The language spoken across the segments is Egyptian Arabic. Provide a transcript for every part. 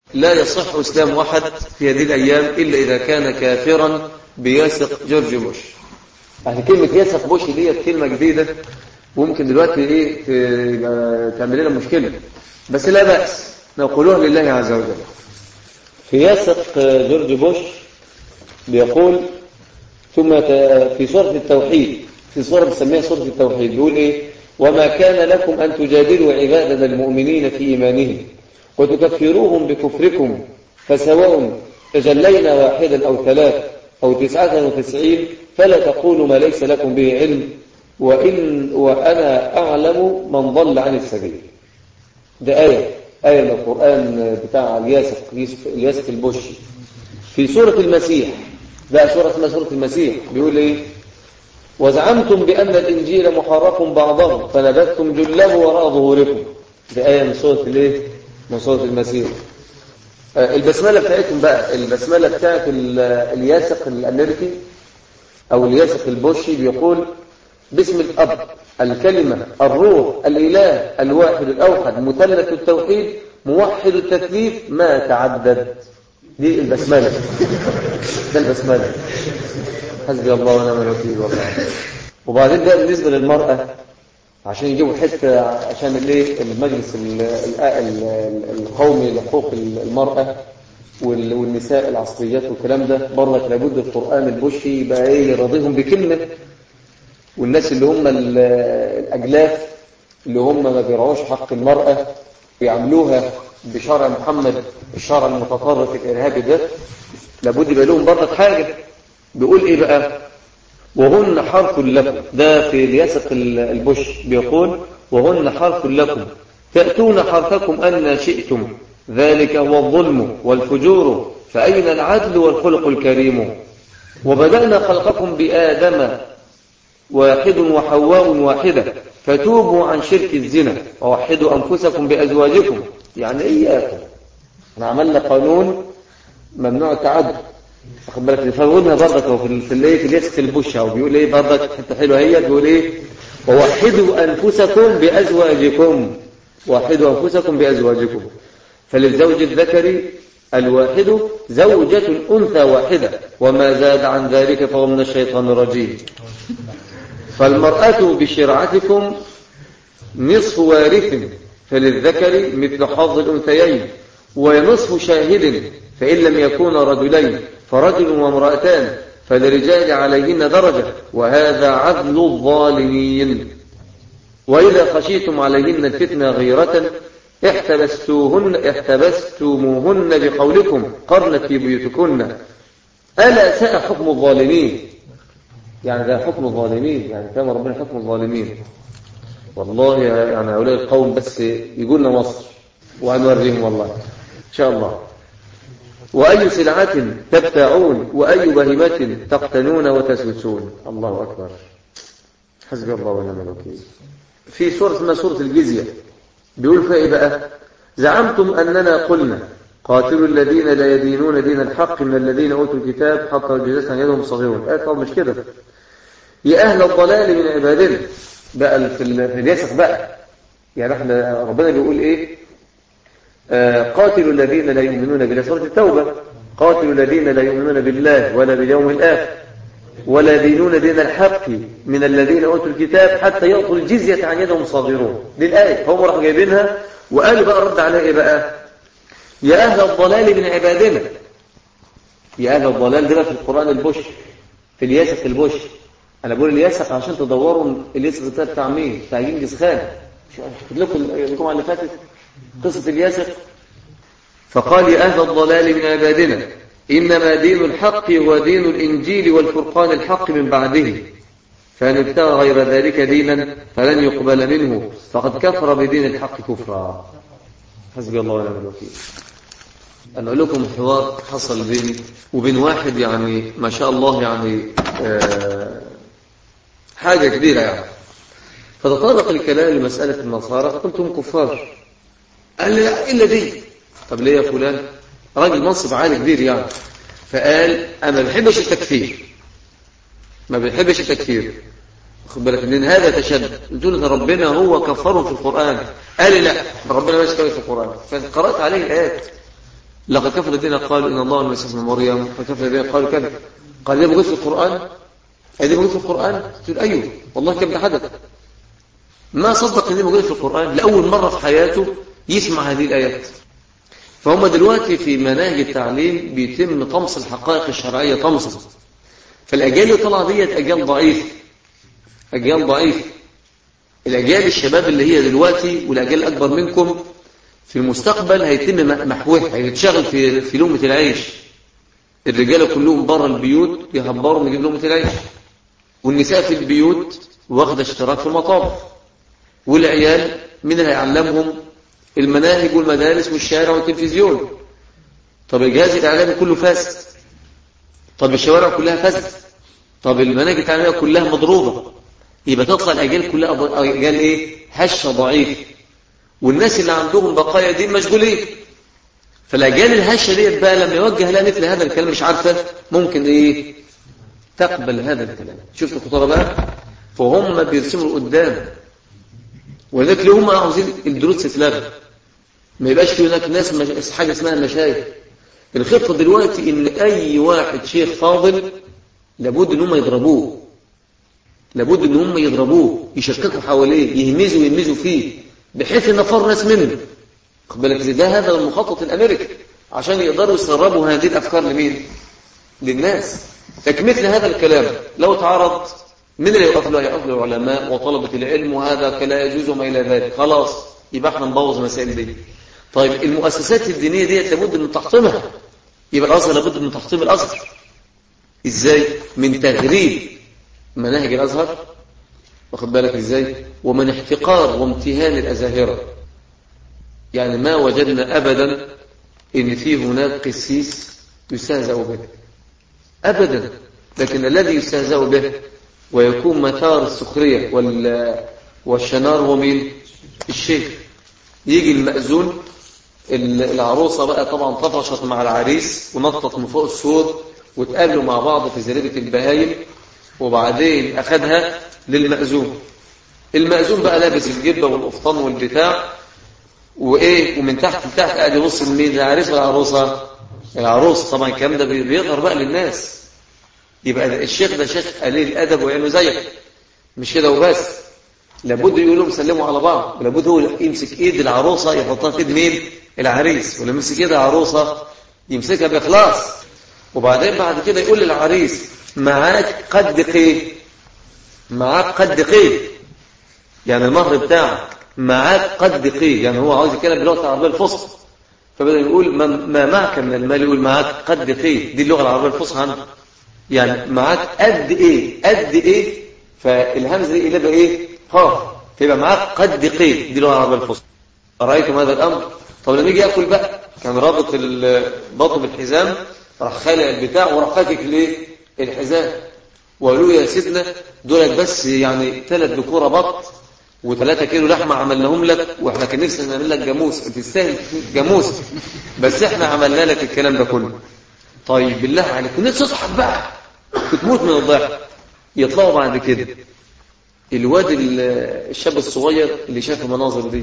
لا يصح إسلام واحد في هذه الأيام إلا إذا كان كافرا بياسق جورج بوش يعني كلمة ياسق بوش دي كلمة جديدة وممكن دلوقتي إيه تعمل لنا مشكلة بس لا بأس نقولها لله عز وجل في ياسق جورج بوش بيقول ثم في سورة التوحيد في سورة بسميها سورة التوحيد بيقول إيه وما كان لكم أن تجادلوا عبادنا المؤمنين في إيمانهم وتكفروهم بكفركم فسواء تجلينا واحدا أو ثلاث أو تسعة وتسعين فلا تقولوا ما ليس لكم به علم وإن وأنا أعلم من ضل عن السبيل ده آية آية من القرآن بتاع الياسف الياسف البشي في سورة المسيح ده سورة اسمها سورة المسيح بيقول إيه وزعمتم بأن الإنجيل محرف بعضه فنبذتم جله وراء ظهوركم ده آية من سورة الإيه من سورة المسيح البسملة بتاعتهم بقى البسملة بتاعت الياسق الأمريكي أو الياسق البوشي بيقول باسم الأب الكلمة الروح الإله الواحد الأوحد مثلث التوحيد موحد التثليث ما تعدد دي البسملة ده البسملة حسبي الله ونعم الوكيل والله وبعدين ده بالنسبة للمرأة عشان يجيبوا حتة عشان الايه المجلس القومي لحقوق المرأة والنساء العصريات والكلام ده برضك لابد القرآن البشي يبقى ايه يراضيهم بكلمة والناس اللي هم الأجلاف اللي هم ما بيرعوش حق المرأة بيعملوها بشرع محمد الشرع المتطرف الإرهابي ده لابد يبقى لهم برضك حاجة بيقول ايه بقى وهن حرف لكم ده في الياسق البش بيقول وهن حرف لكم تأتون حرفكم أن شئتم ذلك هو الظلم والفجور فأين العدل والخلق الكريم وبدأنا خلقكم بآدم واحد وحواء واحدة فتوبوا عن شرك الزنا ووحدوا أنفسكم بأزواجكم يعني إياكم احنا عملنا قانون ممنوع التعدد واخد بالك يفوضنا برضك هو في في الايه في اليسك البشه وبيقول ايه برضك حته حلوه هي بيقول ايه ووحدوا انفسكم بازواجكم وحدوا انفسكم بازواجكم فللزوج الذكر الواحد زوجة أنثى واحدة وما زاد عن ذلك فهو من الشيطان الرجيم فالمرأة بشرعتكم نصف وارث فللذكر مثل حظ الأنثيين ونصف شاهد فإن لم يكون رجلين فرجل وامرأتان فللرجال عليهن درجة وهذا عدل الظالمين وإذا خشيتم عليهن الفتنة غيرة احتبستوهن احتبستموهن بقولكم قرن في بيوتكن ألا ساء حكم الظالمين يعني ده حكم الظالمين يعني كما ربنا حكم الظالمين والله يعني هؤلاء القوم بس يقولنا مصر وهنوريهم والله إن شاء الله وأي سلعة تبتاعون وأي بهمة تقتنون وتسوسون الله أكبر حسبي الله ونعم الوكيل في سورة اسمها سورة الجزية بيقول فيها إيه بقى زعمتم أننا قلنا قاتلوا الذين لا يدينون دين الحق من الذين أوتوا الكتاب حتى الجزاء عن يدهم صغيرون آه طب مش كده يا أهل الضلال من عبادنا بقى في اليسخ بقى يعني احنا ربنا بيقول ايه آه قاتلوا الذين لا يؤمنون بالله سورة التوبة قاتلوا الذين لا يؤمنون بالله ولا باليوم الآخر ولا دينون دين الحق من الذين أوتوا الكتاب حتى يعطوا الجزية عن يدهم صاغرون دي الآية هم راحوا جايبينها وقالوا بقى رد عليها إيه بقى يا أهل الضلال من عبادنا يا أهل الضلال ده في القرآن البش في الياسق البش أنا بقول الياسق عشان تدوروا الياسق ده بتاع مين بتاع جنجز خان شفت لكم الجمعة اللي فاتت قصة الياسق فقال يا أهل الضلال من عبادنا إنما دين الحق هو دين الإنجيل والفرقان الحق من بعده فأن ابتغى غير ذلك دينا فلن يقبل منه فقد كفر بدين الحق كفرا حسبي الله ونعم الوكيل أنا أقول لكم حوار حصل بيني وبين واحد يعني ما شاء الله يعني آه حاجة كبيرة يعني فتطرق الكلام لمسألة النصارى قلت هم كفار قال لي لا إلا دي طب ليه يا فلان راجل منصب عالي كبير يعني فقال أنا ما بحبش التكفير ما بحبش التكفير خد بالك ان هذا تشدد قلت له ربنا هو كفرهم في القرآن قال لي لا ربنا ما يستوي في القرآن فقرأت عليه الآيات لقد كفر الذين قالوا إن الله المسيح ابن مريم فكفر الذين قالوا كذا قال ده موجود في القرآن هذه موجود في القرآن تقول أيوه والله كم حدث ما صدق ان دي موجوده في القرآن لأول مرة في حياته يسمع هذه الآيات فهم دلوقتي في مناهج التعليم بيتم طمس الحقائق الشرعية طمسا فالأجيال اللي طالعه ديت أجيال ضعيف أجيال ضعيف الأجيال الشباب اللي هي دلوقتي والأجيال الأكبر منكم في المستقبل هيتم محوها هيتشغل في في لومة العيش الرجاله كلهم بره البيوت يهبروا من لومة العيش والنساء في البيوت واخده اشتراك في المطابخ والعيال مين اللي هيعلمهم المناهج والمدارس والشارع والتلفزيون طب الجهاز الاعلامي كله فاسد طب الشوارع كلها فاسد طب المناهج التعليميه كلها مضروبه يبقى تطلع الاجيال كلها اجيال ايه هشه ضعيف والناس اللي عندهم بقايا دين مشغولين فالاجيال الهشه ديت بقى لما يوجه لها مثل هذا الكلام مش عارفه ممكن ايه تقبل هذا الكلام شفت الخطوره بقى فهم بيرسموا قدام ولذلك ليه هم عاوزين الدروس تتلغى ما يبقاش في هناك ناس مش... حاجه اسمها المشايخ الخطه دلوقتي ان اي واحد شيخ فاضل لابد ان هم يضربوه لابد ان هم يضربوه يشككوا حواليه يهمزوا ويهمزوا فيه بحيث ان فر ناس منه خد بالك ده هذا المخطط الامريكي عشان يقدروا يسربوا هذه الافكار لمين للناس لكن مثل هذا الكلام لو تعرض من اللي يقف له يقف له العلماء وطلبة العلم وهذا لا يجوز وما إلى ذلك خلاص يبقى احنا نبوظ المسائل دي طيب المؤسسات الدينية دي لابد من تحطيمها يبقى الأزهر لابد من تحطيم الأزهر ازاي من تغريب مناهج الأزهر واخد بالك ازاي ومن احتقار وامتهان الأزاهرة يعني ما وجدنا أبدا إن في هناك قسيس يستهزأ به أبدا لكن الذي يستهزأ به ويكون مثار السخرية والشنار هو مين الشيخ يجي المأذون العروسة بقى طبعا طفشت مع العريس ونطت من فوق السور وتقابلوا مع بعض في زريبة البهايم وبعدين أخذها للمأذون المأذون بقى لابس الجبة والقفطان والبتاع وإيه ومن تحت لتحت قاعد يبص لمين العريس ولا العروسة العروسة طبعا الكلام ده بيظهر بقى للناس يبقى الشيخ ده شيخ قليل الادب ويعمل زيك مش كده وبس لابد يقولوا مسلموا على بعض ولابد هو يمسك ايد العروسه يحطها في ايد مين العريس ولا يمسك ايد العروسه يمسكها باخلاص وبعدين بعد كده يقول للعريس معاك قد قيد معاك قد قيد يعني المهر بتاعك معاك قد قيد يعني هو عاوز يتكلم باللغه العربيه الفصحى فبدل يقول ما معك من المال يقول معاك قد قيد دي اللغه العربيه الفصحى عنده يعني معاك قد ايه قد ايه فالهمزه دي اللي ايه ها فيبقى معاك قد قيد دي لغه العربيه الفصحى ارايتم هذا الامر طب لما يجي ياكل بقى كان رابط البطن بالحزام راح خالع البتاع وراح فاكك ليه الحزام وقالوا يا سيدنا دولت بس يعني ثلاث ذكوره بط وثلاثة كيلو لحمة عملناهم لك واحنا كان نفسنا نعمل لك جاموس تستاهل جاموس بس احنا عملنا لك الكلام ده كله طيب بالله عليك نفسي اضحك بقى بتموت من الضحك يطلعوا بعد كده الواد الشاب الصغير اللي شاف المناظر دي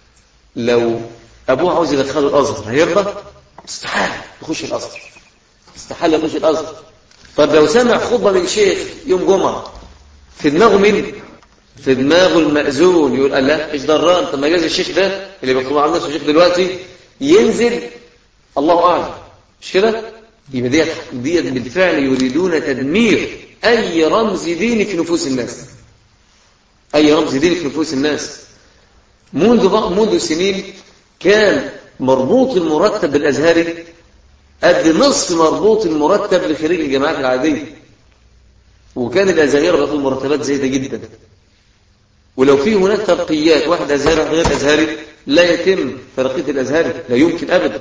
لو ابوه عاوز يدخله الازهر هيرضى استحاله يخش الازهر استحاله يخش الازهر طب لو سمع خطبه من شيخ يوم جمعه في دماغه مين في دماغه المأذون يقول لا ايش دران طب ما جاز الشيخ ده اللي بيطلب على نفسه الشيخ دلوقتي ينزل الله اعلم مش كده يبقى ديت ديت بالفعل يريدون تدمير أي رمز ديني في نفوس الناس أي رمز ديني في نفوس الناس منذ منذ سنين كان مربوط المرتب بالأزهري قد نصف مربوط المرتب لخريج الجامعات العادية وكان الأزهري بياخد مرتبات زايدة جدا ولو في هناك ترقيات واحد أزهري غير أزهري لا يتم ترقية الأزهري لا يمكن أبدا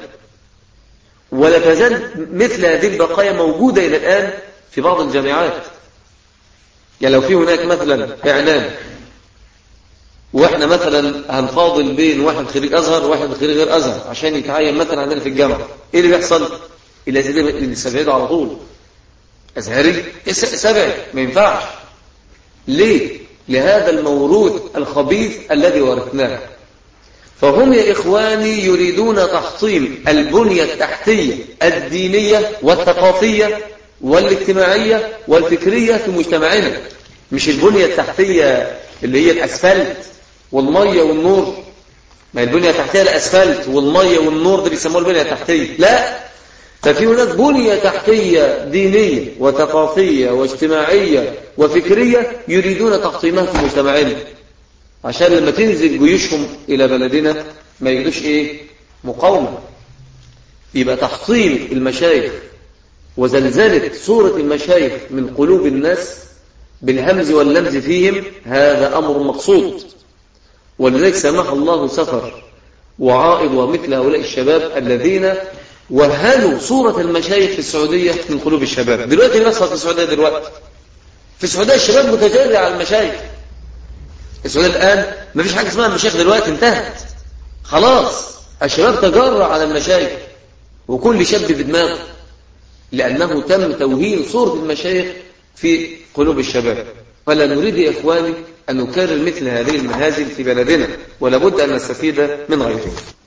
ولا تزال مثل هذه البقايا موجودة إلى الآن في بعض الجامعات يعني لو في هناك مثلا إعلان واحنا مثلا هنفاضل بين واحد خريج أزهر وواحد خريج غير أزهر عشان يتعين مثلا عندنا في الجامعة إيه اللي بيحصل؟ اللي سبعيده على طول أزهري سبعي ما ينفعش ليه؟ لهذا الموروث الخبيث الذي ورثناه فهم يا إخواني يريدون تحطيم البنية التحتية الدينية والثقافية والاجتماعية والفكرية في مجتمعنا مش البنية التحتية اللي هي الأسفلت والمية والنور ما البنية التحتية الأسفلت والمية والنور ده بيسموه البنية التحتية لا ففي هناك بنية تحتية دينية وثقافية واجتماعية وفكرية يريدون تحطيمها في مجتمعنا عشان لما تنزل جيوشهم إلى بلدنا ما يجدوش إيه مقاومة يبقى تحطيم المشايخ وزلزلة صورة المشايخ من قلوب الناس بالهمز واللمز فيهم هذا أمر مقصود ولذلك سمح الله سفر وعائد ومثل هؤلاء الشباب الذين وهنوا صورة المشايخ في السعودية من قلوب الشباب دلوقتي نصر في السعودية دلوقتي في السعودية الشباب متجرع على المشايخ السعودية الآن ما فيش حاجة اسمها المشايخ دلوقتي انتهت خلاص الشباب تجرع على المشايخ وكل شاب بدماغه لأنه تم توهين صورة المشايخ في قلوب الشباب فلا نريد يا إخواني أن نكرر مثل هذه المهازل في بلدنا ولابد أن نستفيد من غيرها